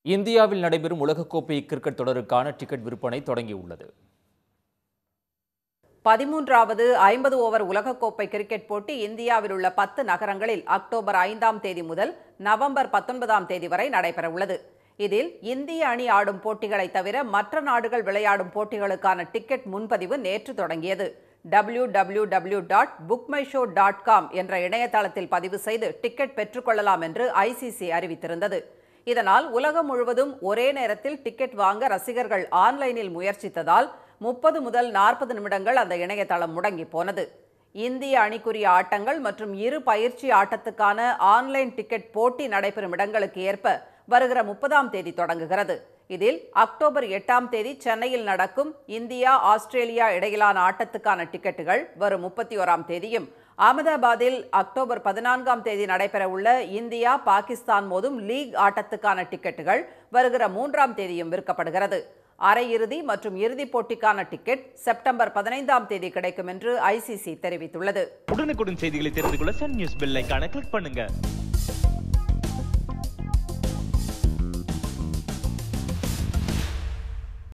இந்தியாவில் நடைபெறும் உலகக்கோப்பை கிரிக்கெட் தொடருக்கான டிக்கெட் விற்பனை தொடங்கியுள்ளது பதிமூன்றாவது ஐம்பது ஓவர் உலகக்கோப்பை கிரிக்கெட் போட்டி இந்தியாவில் உள்ள பத்து நகரங்களில் அக்டோபர் ஐந்தாம் தேதி முதல் நவம்பர் பத்தொன்பதாம் தேதி வரை நடைபெறவுள்ளது இதில் இந்திய அணி ஆடும் போட்டிகளை தவிர மற்ற நாடுகள் விளையாடும் போட்டிகளுக்கான டிக்கெட் முன்பதிவு நேற்று தொடங்கியது W W W dot BookMyShow dot com என்ற இணையதளத்தில் பதிவு செய்து டிக்கெட் பெற்றுக்கொள்ளலாம் என்று ஐசிசி அறிவித்திருந்தது இதனால் உலகம் முழுவதும் ஒரே நேரத்தில் டிக்கெட் வாங்க ரசிகர்கள் ஆன்லைனில் முயற்சித்ததால் முப்பது முதல் நாற்பது நிமிடங்கள் அந்த இணையதளம் முடங்கி போனது இந்திய அணிக்குரிய ஆட்டங்கள் மற்றும் இரு பயிற்சி ஆட்டத்துக்கான ஆன்லைன் டிக்கெட் போட்டி நடைபெறும் இடங்களுக்கு ஏற்ப வருகிற முப்பதாம் தேதி தொடங்குகிறது இதில் அக்டோபர் எட்டாம் தேதி சென்னையில் நடக்கும் இந்தியா ஆஸ்திரேலியா இடையிலான ஆட்டத்துக்கான டிக்கெட்டுகள் வரும் முப்பத்தி ஓராம் தேதியும் அகமதாபாத்தில் அக்டோபர் பதினான்காம் தேதி நடைபெறவுள்ள இந்தியா பாகிஸ்தான் மோதும் லீக் ஆட்டத்துக்கான டிக்கெட்டுகள் வருகிற மூன்றாம் தேதியும் விற்கப்படுகிறது அரையிறுதி மற்றும் இறுதிப் போட்டிக்கான டிக்கெட் செப்டம்பர் பதினைந்தாம் தேதி கிடைக்கும் என்று ஐசிசி தெரிவித்துள்ளது உடனுக்குடன் செய்திகளை தெரிந்து கொள்ள சன் நியூஸ் பெல் ஐகானை கிளிக் பண்ணுங்க